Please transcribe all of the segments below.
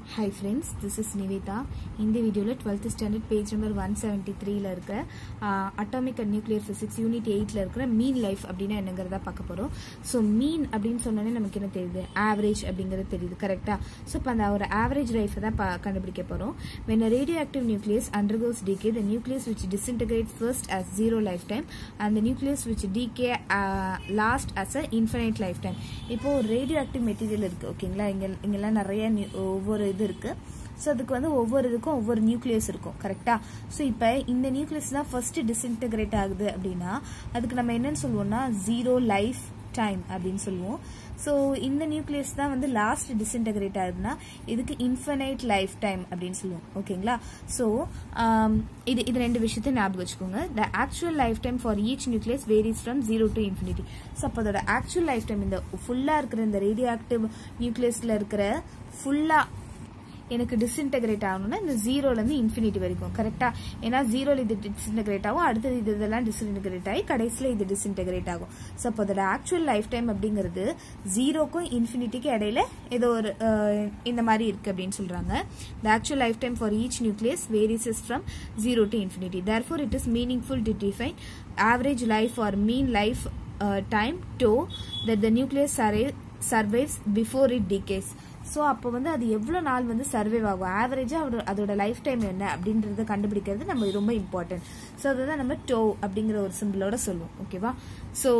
Hi friends this is Nivetha இந்த வீடியோவில் twelfth standard page number one seventy த்ரீல இருக்கிற atomic and nuclear physics unit எயிட்டில் இருக்கிற மீன் லைஃப் அப்படின்னா என்னங்கிறத பார்க்க போகிறோம் ஸோ மீன் அப்படின்னு சொன்னோன்னே நமக்கு என்ன தெரியுது ஆவரேஜ் அப்படிங்கிறது தெரியுது கரெக்டாக ஸோ இப்போ அந்த ஒரு ஆவரேஜ் லைஃப்பை தான் பா- கண்டுபிடிக்க போகிறோம் when a radioactive nucleus undergoes decay the nucleus which disintegrates first as zero lifetime and the nucleus which decay uh, last as a infinite lifetime இப்போ ஒரு ரேடியோ ஆக்டிவ் மெட்டீரியல் இருக்கு ஓகேங்களா இங்க இங்கெல்லாம் நிறைய nu- ஒவ்வொரு இது இருக்கு ஸோ அதுக்கு வந்து ஒவ்வொரு இதுக்கும் ஒவ்வொரு நியூக்ளியஸ் இருக்கும் கரெக்டா ஸோ இப்போ இந்த நியூக்ளியஸ் தான் ஃபர்ஸ்ட் டிஸ்இன்டகிரேட் ஆகுது அப்படின்னா அதுக்கு நம்ம என்னன்னு சொல்லுவோம்னா ஜீரோ லைஃப் டைம் அப்படின்னு சொல்லுவோம் ஸோ இந்த நியூக்ளியஸ் தான் வந்து லாஸ்ட் டிஸ்இன்டகிரேட் ஆகுதுன்னா இதுக்கு இன்ஃபனைட் லைஃப் டைம் அப்படின்னு சொல்லுவோம் ஓகேங்களா ஸோ இது இது ரெண்டு விஷயத்தையும் ஞாபகம் வச்சுக்கோங்க the actual life time for each nucleus varies from zero to infinity so அப்போ அதோட ஆக்சுவல் லைஃப் டைம் இந்த ஃபுல்லாக இருக்கிற இந்த ரேடியோ ஆக்டிவ் நியூக்ளியஸில் இருக்கிற ஃபுல்லாக எனக்கு டிஸ்இன்டகிரேட் ஆகணும்னா இந்த ஜீரோலேருந்து இன்ஃபினிட்டி வரைக்கும் கரெக்டாக ஏன்னா ஜீரோவில் இது டிஸ்இன்டகிரேட் ஆகும் அடுத்தது இது இதெல்லாம் டிஸ்இன்டகிரேட் ஆகி கடைசியில் இது டிஸ்இன்டகிரேட் ஆகும் ஸோ அப்போ அதோட ஆக்சுவல் லைஃப் டைம் அப்படிங்கிறது ஜீரோக்கும் இன்ஃபினிட்டிக்கு இடையில ஏதோ ஒரு அஹ், இந்த மாதிரி இருக்கு அப்படின்னு சொல்றாங்க the actual life time for each nucleus varies from zero to infinity therefore it is meaningful to define average life or mean life time though that the nucleus survives before it decays so அப்போ வந்து அது எவ்வளோ நாள் வந்து survive ஆகும் ஆவரேஜாக அதோட life time என்ன அப்படின்றத கண்டுபிடிக்கிறது நம்ம ரொம்ப இம்பார்ட்டன்ட் ஸோ அதை தான் நம்ம டோ அப்படிங்கிற ஒரு சிம்பிளோட சொல்லுவோம் ஓகேவா so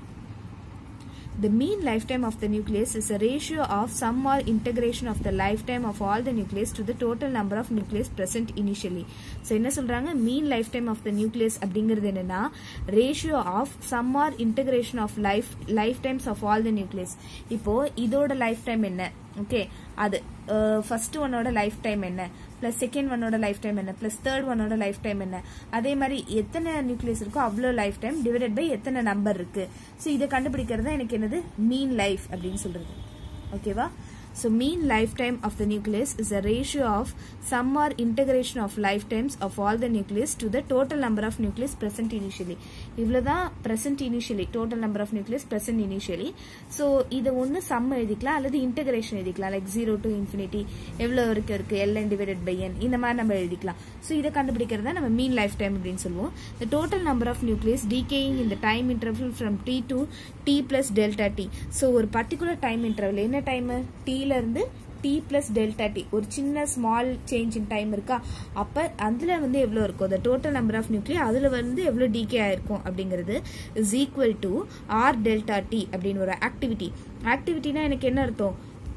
The mean lifetime of the nucleus is a ratio of sum or integration of the lifetime of all the nucleus to the total number of nucleus present initially. So என்ன சொல்றாங்க mean lifetime of the nucleus அப்படிங்கிறது என்னன்னா ratio of sum or integration of life lifetimes of all the nucleus. இப்போ இதோட lifetime என்ன okay அது first ஒன்னோட life time என்ன பிளஸ் செகண்ட் ஒன்னோட லைஃப் டைம் என்ன பிளஸ் தேர்ட் ஒன்னோட லைஃப் டைம் என்ன அதே மாதிரி எத்தனை நியூக்ளியஸ் இருக்கோ அவ்வளோ லைஃப் டைம் டிவைடட் பை எத்தனை நம்பர் இருக்கு ஸோ இதை கண்டுபிடிக்கிறது தான் எனக்கு என்னது மீன் லைஃப் அப்படின்னு சொல்றது ஓகேவா so mean life time of the nucleus is a ratio of sum R integration of life times of all the nucleus to the total number of nucleus present initially இவ்வளோதான் present initially total number of nucleus present initially so இதை ஒன்று some எழுதிக்கலாம் அல்லது integration எழுதிக்கலாம் like zero to infinity எவ்வளோ வரைக்கும் இருக்கு LN divided by என் இந்த மாதிரி நம்ம எழுதிக்கலாம் ஸோ இதை கண்டுபிடிக்கிறது தான் நம்ம மீன் லைஃப் டைம் அப்படின்னு சொல்லுவோம் the total number of nucleus decaying இந்த time interval from T to T plus delta T so ஒரு பர்டிகுலர் டைம் இன்டர்வல் என்ன டைம் டீல இருந்து டி பிளஸ் டெல்டா டி ஒரு சின்ன ஸ்மால் சேஞ்ச் இன் டைம் இருக்கா அப்ப அதுல வந்து எவ்வளவு இருக்கும் the total number of nuclear அதுல வந்து எவ்வளவு டிகே ஆயிருக்கும் அப்படிங்கிறது is equal to R delta T அப்படின்னு ஒரு ஆக்டிவிட்டி ஆக்டிவிட்டினா எனக்கு என்ன அர்த்தம்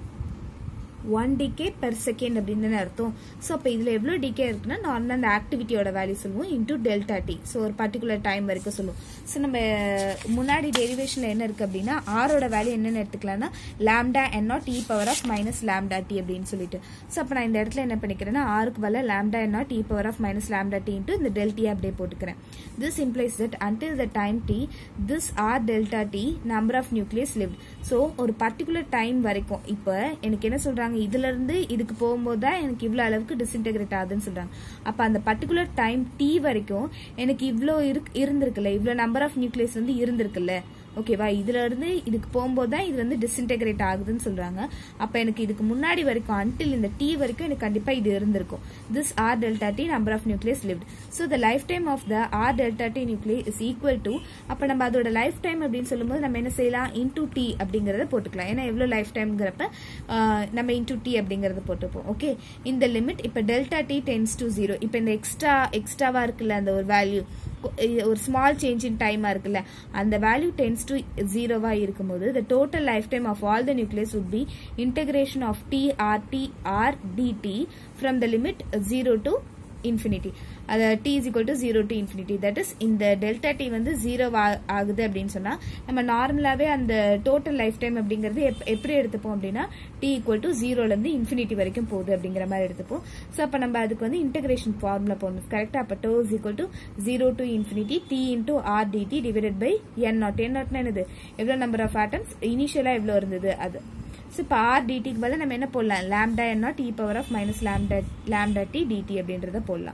ஒன் டிகே பெர் செகண்ட் அப்படின்னு தானே அர்த்தம் ஸோ அப்போ இதில் எவ்வளோ டிகே இருக்குன்னா நார்மலாக அந்த ஆக்டிவிட்டியோட வேல்யூ சொல்லுவோம் இன்டூ டெல்டா டி ஸோ ஒரு பர்டிகுலர் டைம் வரைக்கும் சொல்லுவோம் ஸோ நம்ம முன்னாடி டெரிவேஷனில் என்ன இருக்குது அப்படின்னா ஆரோட வேல்யூ என்னென்னு எடுத்துக்கலாம்னா lambda N naught e power of minus lambda T அப்படின்னு சொல்லிட்டு ஸோ அப்போ நான் இந்த இடத்துல என்ன பண்ணிக்கிறேன்னா ஆருக்கு பதிலா lambda N naught e power of minus lambda T into இந்த டெல் டி அப்படியே போட்டுக்கிறேன் this implies that until the time T this R delta T number of nucleus lived so ஒரு பர்டிகுலர் டைம் வரைக்கும் இப்போ எனக்கு என்ன சொல்றாங்க இதுல இருந்து இதுக்கு போகும்போது தான் எனக்கு இவ்வளவு அளவுக்கு டிஸ்இன்டகிரேட் ஆகுதுன்னு சொல்றாங்க அப்ப அந்த பர்டிகுலர் டைம் டி வரைக்கும் எனக்கு இவ்வளோ இருக்கு இருந்திருக்குல்ல இவ்வளோ நம்பர் ஆஃப் நியூக்ளியஸ் வந்து இருந்திருக்குல்ல ஓகேவா இதுல இருந்து இதுக்கு போகும்போது தான் இது வந்து டிஸ்இன்டகிரேட் ஆகுதுன்னு சொல்றாங்க அப்ப எனக்கு இதுக்கு முன்னாடி வரைக்கும் அன்டில் இந்த டி வரைக்கும் எனக்கு கண்டிப்பா இது இருந்திருக்கும் this R delta T number of nucleus lived so the life time of the R delta T nucleus is equal to அப்ப நம்ம அதோட லைஃப் டைம் அப்படின்னு சொல்லும்போது நம்ம என்ன செய்யலாம் இன்டூ டி அப்படிங்கறத போட்டுக்கலாம் ஏன்னா எவ்வளவு லைஃப் டைம்ங்கிறப்ப நம்ம இன்டூ டி அப்படிங்கறத போட்டுப்போம் ஓகே இந்த லிமிட் இப்ப delta T tends to zero இப்ப இந்த எக்ஸ்ட்ரா எக்ஸ்ட்ராவா இருக்குல்ல அந்த ஒரு வேல்யூ ஒரு ஸ்மால் சேஞ்ச் இன் டைமா இருக்குல்ல அந்த வேல்யூ டென்ஸ் டு ஜீரோவா இருக்கும்போது the total life time of all the nucleus would be integration of t r t r dt from the limit 0 to infinity அது t is equal to 0 to infinity that is இந்த delta t வந்து 0 ஆகுது அப்படின்னு சொன்னா நம்ம நார்மலாவே அந்த total life time அப்படிங்கிறது எப்- எப்படி எடுத்துப்போம் அப்படின்னா t equal to 0 ல இருந்து infinity வரைக்கும் போகுது அப்படிங்கிற மாதிரி எடுத்துப்போம் ஸோ அப்போ நம்ம அதுக்கு வந்து இன்டகிரேஷன் ஃபார்முலா போடணும் கரெக்டாக அப்போ tau is equal to zero to infinity T into R dt divided by N naught N நாட்னா என்னது எவ்வளோ நம்பர் ஆஃப் ஆட்டம்ஸ் இனிஷியலாக எவ்வளோ இருந்தது அது ஸோ இப்போ ஆர் டிடிக்கு பதிலா நம்ம என்ன போடலாம் lambda N naught e power of minus lambda lambda T dt அப்படின்றத போடலாம்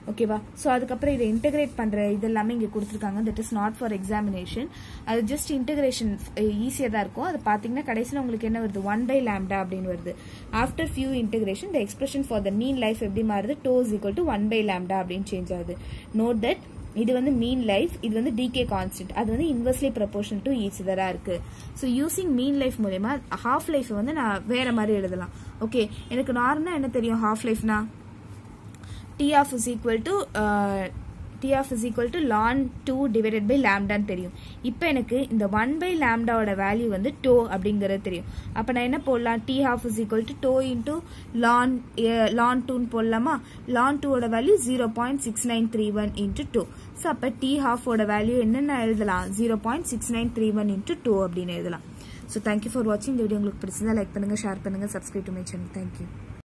ஓகேவா ஸோ அதுக்கப்புறம் இதை இன்டகிரேட் பண்ணுற இது எல்லாமே இங்கே கொடுத்துருக்காங்க that is not for examination அது ஜஸ்ட் இன்டகிரேஷன் ஈஸியாக தான் இருக்கும் அது பார்த்தீங்கன்னா கடைசியில் உங்களுக்கு என்ன வருது ஒன் பை லேம்டா அப்படின்னு வருது after few integration the expression for the mean life எப்படி மாறுது tau is equal to one by lambda அப்படின்னு சேஞ்ச் ஆகுது நோட் தட் இது வந்து மீன் லைஃப் இது வந்து டிகே கான்ஸ்டன்ட் அது வந்து இன்வெர்ஸ்லி ப்ரொபோர்ஷன் டு ஈச் இதரா இருக்கு ஸோ யூசிங் மீன் லைஃப் மூலயமா ஹாஃப் லைஃப் வந்து நான் வேற மாதிரி எழுதலாம் ஓகே எனக்கு நார்மலா என்ன தெரியும் ஹாஃப் லைஃப்னா T half is equal to T half is equal to ln two divided by லேம்டான்னு தெரியும் இப்போ எனக்கு இந்த ஒன் பை லேம்டாவோட வேல்யூ வந்து டோ அப்படிங்கிறது தெரியும் அப்போ நான் என்ன போடலாம் T half is equal to tau into ln ln டூன்னு போடலாமா லான் டூவோட value zero point six nine three one into two so அப்போ டி ஹாஃபோட வேல்யூ என்னென்ன எழுதலாம் zero point six nine three one into two அப்படின்னு எழுதலாம் ஸோ தேங்க்யூ ஃபார் வாட்சிங் இந்த வீடியோ உங்களுக்கு பிடிச்சிருந்தா லைக் பண்ணுங்கள் ஷேர் பண்ணுங்கள் subscribe to my channel thank you